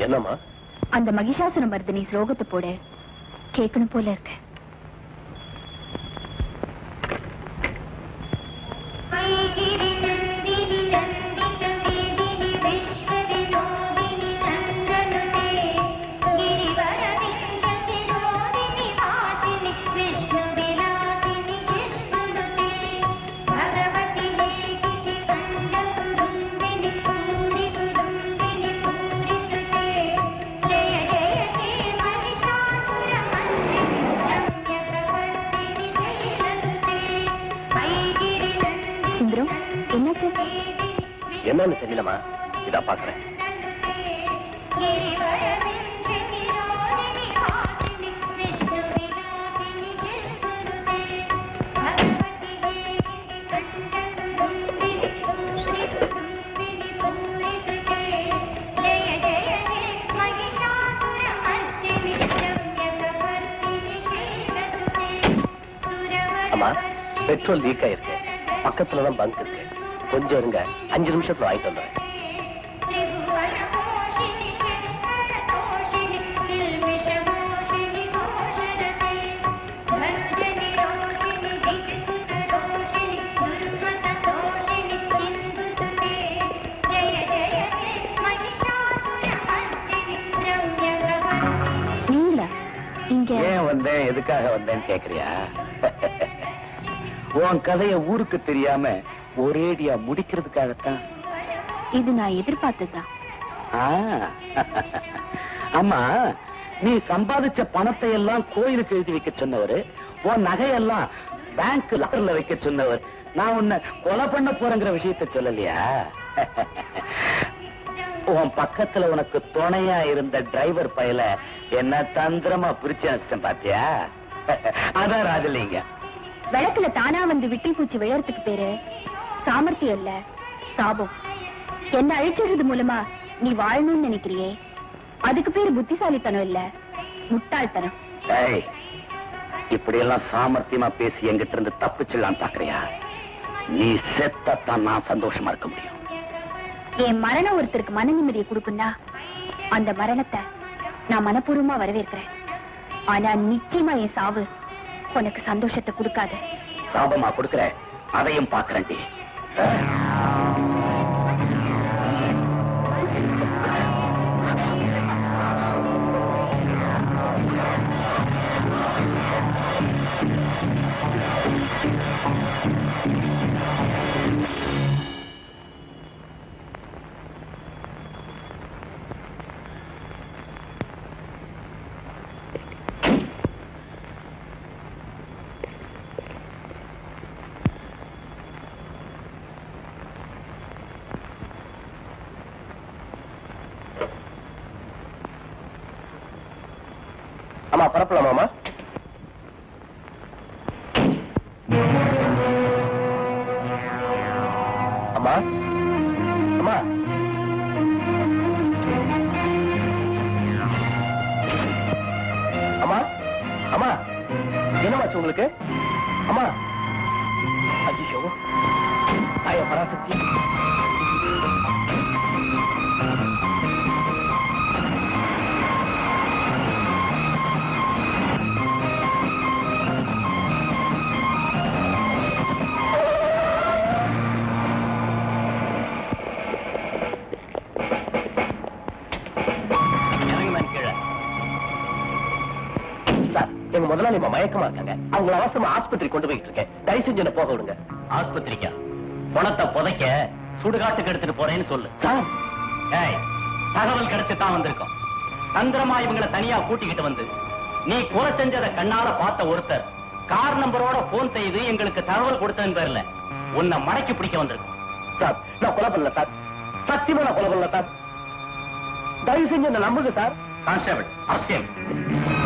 என்னம்மா அந்த மகிஷாசுர மர்தினி ஸ்லோகத்தை போட கேட்கணும் போல இருக்கு சுந்தரம் என்னாச்சு என்னன்னு தெரியலமா இதா பாக்குறேன் அம்மா பெட்ரோல் லீக் ஆயிருக்கு பக்கத்துல தான் பங்க் இருக்கு கொஞ்சம் இருங்க அஞ்சு நிமிஷத்துல வாங்கிட்டு வந்துடுறேன் நீங்களா இங்க ஏன் வந்தேன் எதுக்காக வந்தேன்னு கேக்குறியா உன் கதைய ஊருக்கு தெரியாம ஒரேடியா முடிக்கிறதுக்காகத்தான் இது நான் எதிர்பார்த்ததுதான் ஆ. அம்மா நீ சம்பாதிச்ச பணத்தை எல்லாம் கோயிலுக்கு எழுதி வைக்க சொன்னவரு உன் நகையெல்லாம் பேங்க் லாக்கர்ல வைக்க சொன்னவர் நான் உன்னை கொலை பண்ண போறேங்கிற விஷயத்த சொல்லலையா உன் பக்கத்துல உனக்கு துணையா இருந்த டிரைவர் பயல என்ன தந்திரமா பிரிச்சு அனுப்பிச்சேன் பாத்தியா அதான் ராஜலிங்க விளக்குல தானா வந்து விட்டில் பூச்சி விழறதுக்கு பேரு சாமர்த்தியம் இல்ல சாபம் என்ன அழிச்சிடுறது மூலமா நீ வாழணும்னு நினைக்கிறியே அதுக்கு பேரு புத்திசாலித்தனம் இல்ல முட்டாள்தனம் ஏய் இப்படி எல்லாம் சாமர்த்தியமா பேசி என்கிட்ட இருந்து தப்பிச்சிடலாம் பாக்குறியா நீ செத்தத்தான் நான் சந்தோஷமா இருக்க முடியும் என் மரணம் ஒருத்தருக்கு மன நிம்மதியை கொடுக்குன்னா அந்த மரணத்தை நான் மனப்பூர்வமா வரவேற்கிறேன் ஆனா நிச்சயமா என் சாவு உனக்கு சந்தோஷத்தை கொடுக்காது சாபமா கொடுக்கற அதையும் பாக்குறேன் அம்மா பரப்பலாமாமா அம்மா அம்மா அம்மா அம்மா என்னமாச்சு உங்களுக்கு அம்மா ஐயோ தாய பராசக்தி இறங்குமா கீழே சார் எங்க முதலாளி இப்ப மயக்கமா இருக்காங்க அவங்கள அவசரமா ஆஸ்பத்திரி கொண்டு போயிட்டு இருக்கேன் தயவு செஞ்சு என்ன போக விடுங்க ஆஸ்பத்திரிக்கா பணத்தை புதைக்க சுடுகாட்டுக்கு எடுத்துட்டு போறேன்னு சொல்லு சார் ஏய் தகவல் கிடைச்சுதான் வந்திருக்கோம் தந்திரமா இவங்களை தனியா கூட்டிக்கிட்டு வந்து நீ கொலை செஞ்சதை கண்ணால பார்த்த ஒருத்தர் கார் நம்பரோட போன் செய்து எங்களுக்கு தகவல் கொடுத்ததன் பேர்ல உன்னை மடக்கி பிடிக்க வந்திருக்கோம் சார் நான் கொலை பண்ணல சார் சத்தியமா நான் கொலை பண்ணல சார் தயவு செஞ்சு என்ன நம்புங்க சார் கான்ஸ்டபிள் அவசியம்